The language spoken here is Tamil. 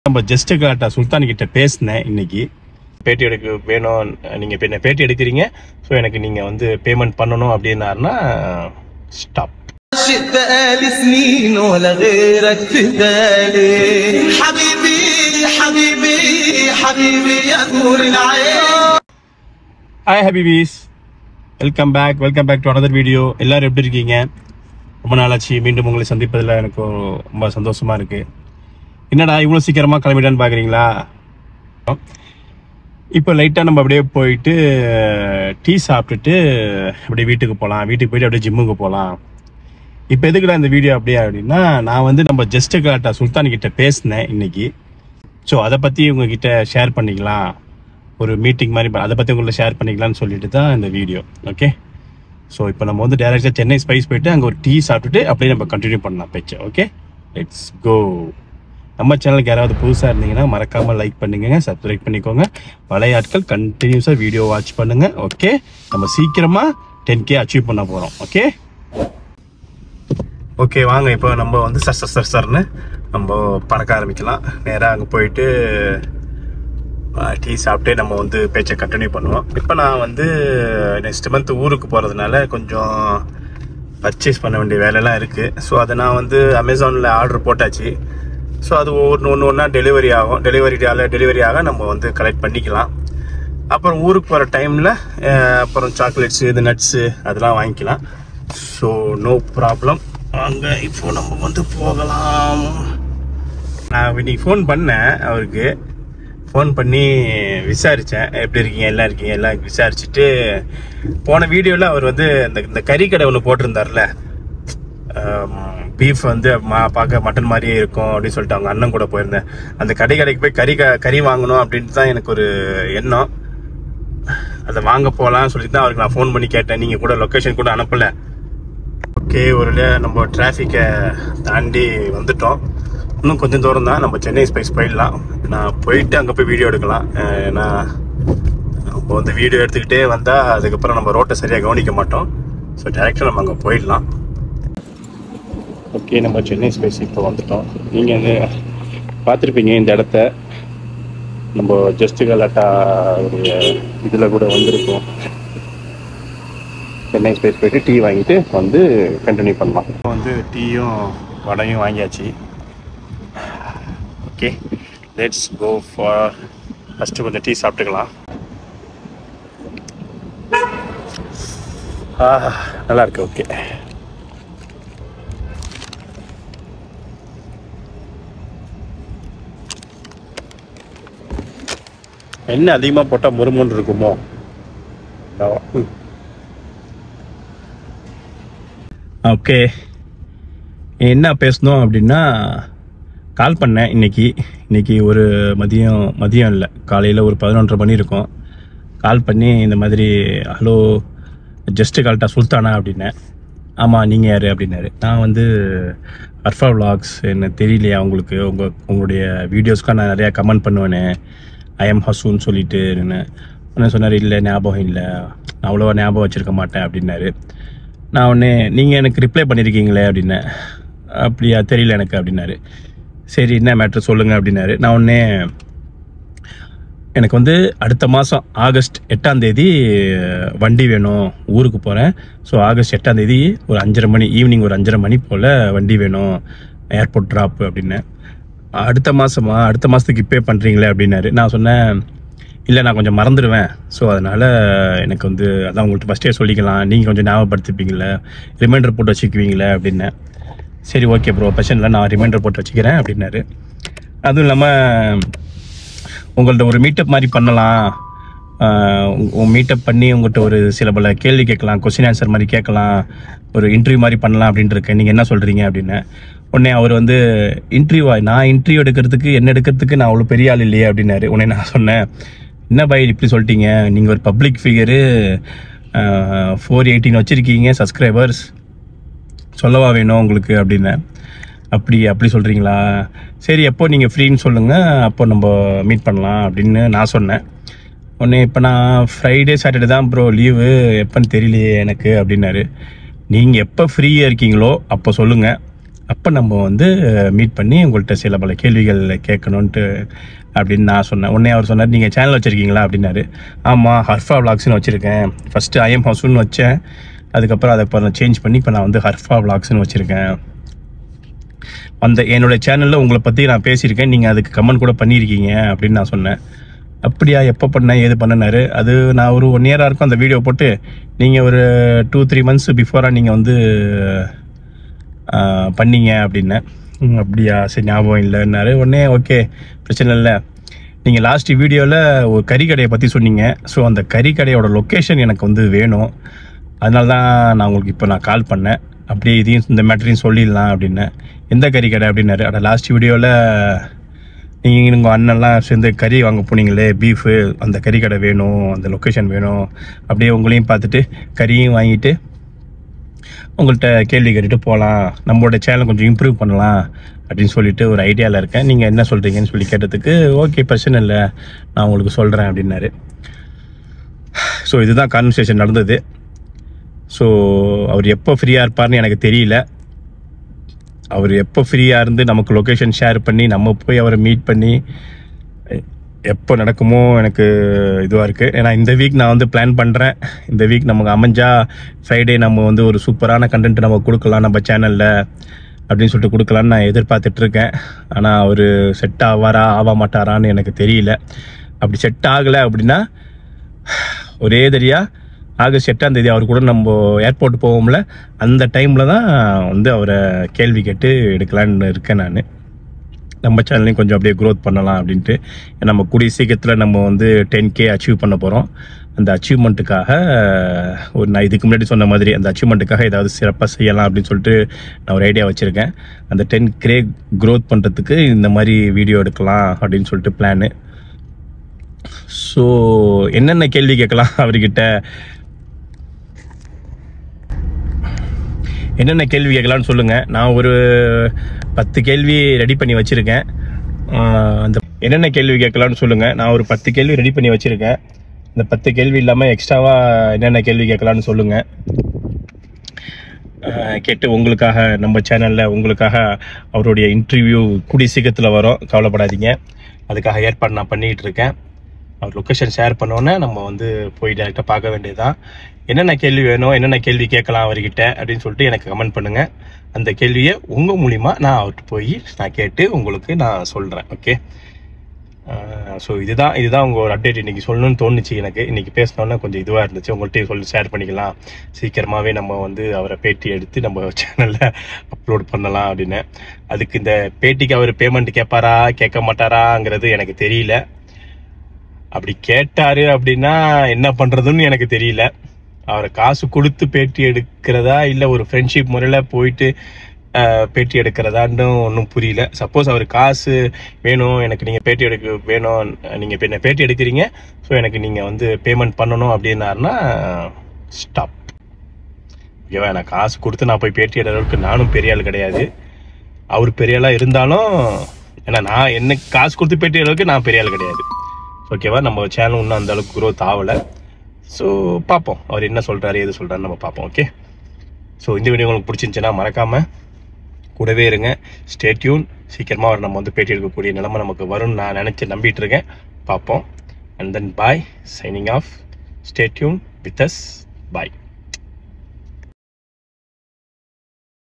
நம்ம ஜஸ்ட் கலாட்டா சுல்தான் கிட்ட பேசினேன் இன்னைக்கு பேட்டி எடுக்க வேணும் நீங்க இப்ப என்ன பேட்டி எடுக்கிறீங்க ஸோ எனக்கு நீங்க வந்து பேமெண்ட் பண்ணணும் அப்படின்னாருன்னா ஸ்டாப் شئت آل سنين ولا غيرك في بالي حبيبي حبيبي حبيبي يا نور العين ஹாய் ஹபிபீஸ் welcome back welcome back to another video எல்லாரும் எப்படி இருக்கீங்க ரொம்ப நாளாச்சு மீண்டும் உங்களை சந்திப்பதில் எனக்கு ரொம்ப சந்தோஷமா இருக்கு என்னடா இவ்வளோ சீக்கிரமா கிளம்பிட்டான்னு பார்க்குறீங்களா இப்போ லைட்டாக நம்ம அப்படியே போயிட்டு டீ சாப்பிட்டுட்டு அப்படியே வீட்டுக்கு போகலாம் வீட்டுக்கு போயிட்டு அப்படியே ஜிம்முக்கு போகலாம் இப்போ எதுக்குடா இந்த வீடியோ அப்படியே அப்படின்னா நான் வந்து நம்ம ஜஸ்ட் கலாட்டா சுல்தான் கிட்ட பேசினேன் இன்னைக்கு ஸோ அதை பற்றி உங்ககிட்ட ஷேர் பண்ணிக்கலாம் ஒரு மீட்டிங் மாதிரி ப- அதை பற்றி உங்களை ஷேர் பண்ணிக்கலாம்னு சொல்லிட்டு தான் இந்த வீடியோ ஓகே ஸோ இப்போ நம்ம வந்து டேரெக்டாக சென்னை ஸ்பைஸ் போயிட்டு அங்கே ஒரு டீ சாப்பிட்டுட்டு அப்படியே நம்ம கண்டினியூ பண்ணலாம் பேச்சு ஓகே லெட்ஸ் கோ நம்ம சேனலுக்கு யாராவது புதுசாக இருந்தீங்கன்னா மறக்காமல் லைக் பண்ணுங்க சப்ஸ்கிரைப் பண்ணிக்கோங்க பழைய ஆட்கள் கண்டினியூஸாக வீடியோ வாட்ச் பண்ணுங்க ஓகே நம்ம சீக்கிரமாக டென் கே அச்சீவ் பண்ண போகிறோம் ஓகே ஓகே வாங்க இப்போ நம்ம வந்து சர் சர் சர் சர்னு நம்ம பறக்க ஆரம்பிக்கலாம் நேராக அங்கே போயிட்டு டீ சாப்பிட்டு நம்ம வந்து பேச்சை கண்டினியூ பண்ணுவோம் இப்போ நான் வந்து நெக்ஸ்ட் மந்த் ஊருக்கு போகிறதுனால கொஞ்சம் பர்ச்சேஸ் பண்ண வேண்டிய வேலைலாம் இருக்குது ஸோ அதை நான் வந்து அமேசானில் ஆர்டர் போட்டாச்சு ஸோ அது ஒவ்வொன்று ஒன்று ஒன்றா டெலிவரி ஆகும் டெலிவரி டெலிவரி ஆக நம்ம வந்து கலெக்ட் பண்ணிக்கலாம் அப்புறம் ஊருக்கு போகிற டைமில் அப்புறம் சாக்லேட்ஸு இது நட்ஸு அதெல்லாம் வாங்கிக்கலாம் ஸோ நோ ப்ராப்ளம் அங்கே இப்போ நம்ம வந்து போகலாம் நான் இன்னைக்கு ஃபோன் பண்ணேன் அவருக்கு ஃபோன் பண்ணி விசாரித்தேன் எப்படி இருக்கீங்க எல்லாம் இருக்கீங்க எல்லாம் விசாரிச்சுட்டு போன வீடியோவில் அவர் வந்து இந்த இந்த கறி கடை ஒன்று போட்டிருந்தார்ல பீஃப் வந்து மா பார்க்க மட்டன் மாதிரியே இருக்கும் அப்படின்னு சொல்லிட்டு அவங்க அண்ணன் கூட போயிருந்தேன் அந்த கடை கடைக்கு போய் கறி க- கறி வாங்கணும் அப்படின்ட்டு தான் எனக்கு ஒரு எண்ணம் அதை வாங்க போகலாம் சொல்லிட்டு தான் அவருக்கு நான் ஃபோன் பண்ணி கேட்டேன் நீங்கள் கூட லொக்கேஷன் கூட அனுப்பலை ஓகே ஒரு வழியா நம்ம டிராஃபிக்கை தாண்டி வந்துட்டோம் இன்னும் கொஞ்சம் தூரம் தான் நம்ம சென்னை ஸ்பைஸ் போயிடலாம் நான் போயிட்டு அங்கே போய் வீடியோ எடுக்கலாம் அஹ் ஏன்னா நம்ம வந்து வீடியோ எடுத்துக்கிட்டே வந்தால் அதுக்கப்புறம் நம்ம ரோட்டை சரியாக கவனிக்க மாட்டோம் ஸோ டேரெக்டாக நம்ம அங்கே போயிடலாம் ஓகே நம்ம சென்னை ஸ்பேஸ் இப்போ வந்துட்டோம் நீங்கள் வந்து பார்த்துருப்பீங்க இந்த இடத்த நம்ம ஜஸ்ட் கலாட்டா ஒரு இதில் கூட வந்திருக்கோம் சென்னை ஸ்பேஸ் போயிட்டு டீ வாங்கிட்டு வந்து கண்டினியூ பண்ணலாம் இப்போ வந்து டீயும் வடையும் வாங்கியாச்சு okay let's go for first கொஞ்சம் டீ சாப்பிட்டுக்கலாம் ஆ நல்லா இருக்கு ஓகே என்ன அதிகமாக போட்டால் முறுமுன்னு இருக்குமோ ம். ஓகே என்ன பேசணும் அப்படின்னா கால் பண்ணேன் இன்னைக்கு இன்னைக்கு ஒரு மதியம் மதியம் இல்லை காலையில் ஒரு பதினொன்றரை மணி இருக்கும் கால் பண்ணி இந்த மாதிரி ஹலோ ஜஸ்ட்டு கால்ட்டா சுல்தானா அப்படின்னேன் ஆமாம் நீங்கள் யார் அப்படின்னாரு நான் வந்து அர்ஃபா vlogs என்ன தெரியலையா உங்களுக்கு உங்கள் உங்களுடைய வீடியோஸ்க்காக நான் நிறையா கமெண்ட் பண்ணுவேனே ஐஎம் ஹசூன்னு சொல்லிட்டு என்ன சொன்னார் இல்லை ஞாபகம் இல்லை நான் அவ்வளோவா ஞாபகம் வச்சுருக்க மாட்டேன் அப்படின்னாரு நான் உடனே நீங்கள் எனக்கு ரிப்ளை பண்ணியிருக்கீங்களே அப்படின்னேன் அப்படியா தெரியல எனக்கு அப்படின்னாரு சரி என்ன மேட்ரு சொல்லுங்கள் அப்படின்னாரு நான் உடனே எனக்கு வந்து அடுத்த மாதம் ஆகஸ்ட் எட்டாம் தேதி வண்டி வேணும் ஊருக்கு போகிறேன் ஸோ ஆகஸ்ட் எட்டாம் தேதி ஒரு அஞ்சரை மணி ஈவினிங் ஒரு அஞ்சரை மணி போல் வண்டி வேணும் ஏர்போர்ட் ட்ராப் அப்படின்னேன் அடுத்த மாதமா அடுத்த மாதத்துக்கு இப்பே பண்ணுறீங்களே அப்படின்னாரு நான் சொன்னேன் இல்லை நான் கொஞ்சம் மறந்துடுவேன் ஸோ அதனால் எனக்கு வந்து அதான் உங்கள்கிட்ட ஃபஸ்ட்டே சொல்லிக்கலாம் நீங்கள் கொஞ்சம் ஞாபகப்படுத்திப்பீங்களே ரிமைண்டர் போட்டு வச்சுக்குவீங்களே அப்படின்னேன் சரி ஓகே ப்ரோ பிரச்சனை இல்லை நான் ரிமைண்டர் போட்டு வச்சுக்கிறேன் அப்படின்னாரு அதுவும் இல்லாமல் உங்கள்ட்ட ஒரு மீட்டப் மாதிரி பண்ணலாம் மீட்டப் பண்ணி உங்கள்கிட்ட ஒரு சில பல கேள்வி கேட்கலாம் கொஸ்டின் ஆன்சர் மாதிரி கேட்கலாம் ஒரு இன்டர்வியூ மாதிரி பண்ணலாம் அப்படின்ட்டு இருக்கேன் நீங்கள் என்ன சொல்கிறீங்க அப்படின்னு உடனே அவர் வந்து இன்டர்வியூவா நான் இன்டர்வியூ எடுக்கிறதுக்கு என்ன எடுக்கிறதுக்கு நான் அவ்வளோ பெரிய ஆள் இல்லையே அப்படின்னாரு உடனே நான் சொன்னேன் என்ன பை இப்படி சொல்லிட்டீங்க நீங்கள் ஒரு பப்ளிக் ஃபிகரு ஃபோர் எயிட்டீன் வச்சுருக்கீங்க சப்ஸ்கிரைபர்ஸ் சொல்லவா வேணும் உங்களுக்கு அப்படின்னேன் அப்படி அப்படி சொல்கிறீங்களா சரி எப்போ நீங்கள் ஃப்ரீன்னு சொல்லுங்கள் அப்போ நம்ம மீட் பண்ணலாம் அப்படின்னு நான் சொன்னேன் உடனே இப்போ நான் ஃப்ரைடே சாட்டர்டே தான் ப்ரோ லீவு எப்போன்னு தெரியலையே எனக்கு அப்படின்னாரு நீங்கள் எப்போ ஃப்ரீயாக இருக்கீங்களோ அப்போ சொல்லுங்கள் அப்போ நம்ம வந்து மீட் பண்ணி உங்கள்கிட்ட சில பல கேள்விகள் கேட்கணுன்ட்டு அப்படின்னு நான் சொன்னேன் உடனே அவர் சொன்னார் நீங்கள் சேனல் வச்சுருக்கீங்களா அப்படின்னாரு ஆமாம் ஹர்ஃபா விளாக்ஸ்னு வச்சுருக்கேன் ஃபஸ்ட்டு ஐஎம் ஹவுஸ்னு வச்சேன் அதுக்கப்புறம் அதை இப்போ நான் சேஞ்ச் பண்ணி இப்போ நான் வந்து ஹர்ஃபா விளாக்ஸ்னு வச்சுருக்கேன் அந்த என்னோட சேனலில் உங்களை பற்றி நான் பேசியிருக்கேன் நீங்கள் அதுக்கு கமெண்ட் கூட பண்ணியிருக்கீங்க அப்படின்னு நான் சொன்னேன் அப்படியா எப்போ பண்ணேன் ஏது பண்ணனாரு அது நான் ஒரு ஒன் இயராக இருக்கும் அந்த வீடியோ போட்டு நீங்கள் ஒரு டூ த்ரீ மந்த்ஸ் பிஃபோராக நீங்கள் வந்து ஆஹ், பண்ணீங்க அப்படின்னேன் ம், அப்படியா சரி ஞாபகம் இல்லைன்னாரு உடனே ஓகே பிரச்சனை இல்லை நீங்கள் லாஸ்ட் வீடியோவில் ஒரு கறிக்கடையை பற்றி சொன்னீங்க ஸோ அந்த கறிக்கடையோட லொக்கேஷன் எனக்கு வந்து வேணும் அதனால தான் நான் உங்களுக்கு இப்போ நான் கால் பண்ணேன் அப்படியே இதையும் இந்த மேட்டரையும் சொல்லிடலாம் அப்படின்னேன் எந்த கறிக்கடை அப்படின்னாரு அட லாஸ்ட் வீடியோவில் நீங்கள் உங்கள் அண்ணன்லாம் சேர்ந்து கறி வாங்க போனீங்களே பீஃபு அந்த கறிக்கடை வேணும் அந்த லொக்கேஷன் வேணும் அப்படியே உங்களையும் பார்த்துட்டு கறியும் வாங்கிட்டு உங்கள்கிட்ட கேள்வி கேட்டுட்டு போகலாம் நம்மளோட சேனல் கொஞ்சம் இம்ப்ரூவ் பண்ணலாம் அப்படின்னு சொல்லிட்டு ஒரு ஐடியாவில் இருக்கேன் நீங்கள் என்ன சொல்கிறீங்கன்னு சொல்லி கேட்டதுக்கு ஓகே பிரச்சனை இல்லை நான் உங்களுக்கு சொல்கிறேன் அப்படின்னாரு ஸோ இதுதான் கான்வர்சேஷன் நடந்தது ஸோ அவர் எப்போ ஃப்ரீயாக இருப்பார்னு எனக்கு தெரியல அவர் எப்போ ஃப்ரீயாக இருந்து நமக்கு லொக்கேஷன் ஷேர் பண்ணி நம்ம போய் அவரை மீட் பண்ணி எ- எப்போ நடக்குமோ எனக்கு இதுவாக இருக்குது ஏன்னா இந்த வீக் நான் வந்து பிளான் பண்ணுறேன் இந்த வீக் நமக்கு அமைஞ்சா ஃப்ரைடே நம்ம வந்து ஒரு சூப்பரான கண்டென்ட் நம்ம கொடுக்கலாம் நம்ம சேனலில் அப்படின்னு சொல்லிட்டு கொடுக்கலான்னு நான் எதிர்பார்த்துட்டு இருக்கேன் ஆனால் அவர் செட் ஆவாரா ஆக மாட்டாரான்னு எனக்கு தெரியல அப்படி செட் ஆகலை அப்படின்னா ஒரே தெரியா ஆகஸ்ட் எட்டாம் தேதி அவர் கூட நம்ம ஏர்போர்ட் போவோம்ல அந்த டைமில் தான் வந்து அவரை கேள்வி கேட்டு எடுக்கலான்னு இருக்கேன் நான் நம்ம சேனலையும் கொஞ்சம் அப்படியே க்ரோத் பண்ணலாம் அப்படின்ட்டு ஏன்னா நம்ம கூடிய சீக்கிரத்தில் நம்ம வந்து டென் கே அச்சீவ் பண்ண போகிறோம் அந்த அச்சீவ்மெண்ட்டுக்காக ஒரு நான் இதுக்கு முன்னாடி சொன்ன மாதிரி அந்த அச்சீவ்மெண்ட்டுக்காக ஏதாவது சிறப்பாக செய்யலாம் அப்படின்னு சொல்லிட்டு நான் ஒரு ஐடியா வச்சுருக்கேன் அந்த டென் கே க்ரோத் பண்ணுறதுக்கு இந்த மாதிரி வீடியோ எடுக்கலாம் அப்படின்னு சொல்லிட்டு பிளானு ஸோ என்னென்ன கேள்வி கேட்கலாம் அவர்கிட்ட என்னென்ன கேள்வி கேட்கலாம்னு சொல்லுங்க நான் ஒரு பத்து கேள்வி ரெடி பண்ணி வச்சிருக்கேன் ஆஹ் அந்த என்னென்ன கேள்வி கேட்கலாம்னு சொல்லுங்க நான் ஒரு பத்து கேள்வி ரெடி பண்ணி வச்சிருக்கேன் இந்த பத்து கேள்வி இல்லாமல் எக்ஸ்ட்ராவா என்னென்ன கேள்வி கேட்கலாம்னு சொல்லுங்க ஆஹ் கேட்டு உங்களுக்காக நம்ம சேனலில் உங்களுக்காக அவருடைய இன்டர்வியூ கூடிய சீக்கிரத்தில் வரும் கவலைப்படாதீங்க அதுக்காக ஏற்பாடு நான் பண்ணிகிட்டு இருக்கேன் அவர் லொக்கேஷன் ஷேர் பண்ணோன்னே நம்ம வந்து போய் டேரெக்டாக பார்க்க வேண்டியதுதான் என்னென்ன கேள்வி வேணும் என்னென்ன கேள்வி கேட்கலாம் அவர்கிட்ட அப்படின்னு சொல்லிட்டு எனக்கு கமெண்ட் பண்ணுங்கள் அந்த கேள்வியை உங்கள் மூலிமா நான் அவர்கிட்ட போய் நான் கேட்டு உங்களுக்கு நான் சொல்கிறேன் ஓகே ஸோ இதுதான் இதுதான் உங்கள் ஒரு அப்டேட் இன்னைக்கு சொல்லணும்னு தோணுச்சு எனக்கு இன்னைக்கு பேசினோன்னே கொஞ்சம் இதுவாக இருந்துச்சு உங்கள்கிட்ட சொல்லி ஷேர் பண்ணிக்கலாம் சீக்கிரமாகவே நம்ம வந்து அவரை பேட்டி எடுத்து நம்ம சேனலில் அப்லோட் பண்ணலாம் அப்படின்னு அதுக்கு இந்த பேட்டிக்கு அவர் பேமெண்ட் கேட்பாரா கேட்க மாட்டாராங்கிறது எனக்கு தெரியல அப்படி கேட்டாரு அப்படின்னா என்ன பண்றதுன்னு எனக்கு தெரியல அவரை காசு கொடுத்து பேட்டி எடுக்கிறதா இல்ல ஒரு ஃப்ரெண்ட்ஷிப் முறையில போயிட்டு அஹ், பேட்டி எடுக்கிறதான்னு ஒன்றும் புரியல சப்போஸ் அவர் காசு வேணும் எனக்கு நீங்க பேட்டி எடுக்க வேணும் நீங்க இப்ப என்ன பேட்டி எடுக்கிறீங்க ஸோ எனக்கு நீங்க வந்து பேமெண்ட் பண்ணணும் அப்படின்னாருன்னா ஸ்டாப் ஓகேவா நான் காசு கொடுத்து நான் போய் பேட்டி எடுக்கிற அளவுக்கு நானும் பெரிய ஆள் கிடையாது அவர் பெரிய ஆளா இருந்தாலும் ஏன்னா நான் என்ன காசு கொடுத்து பேட்டி அளவுக்கு நான் பெரிய ஆள் கிடையாது ஓகேவா நம்ம சேனல் இன்னும் அந்த அளவுக்கு growth ஆகலை ஸோ பார்ப்போம் அவர் என்ன சொல்றாரு எது சொல்றாரு நம்ம பார்ப்போம் ஓகே ஸோ இந்த வீடியோ உங்களுக்கு பிடிச்சிருந்துச்சுன்னா மறக்காம கூடவே இருங்க ஸ்டே டியூன் சீக்கிரமா அவர் நம்ம வந்து பேட்டி எடுக்கக்கூடிய நிலைமை நமக்கு வரும்னு நான் நினைச்சு நம்பிட்டு இருக்கேன் பார்ப்போம் and then bye signing off stay tune with us bye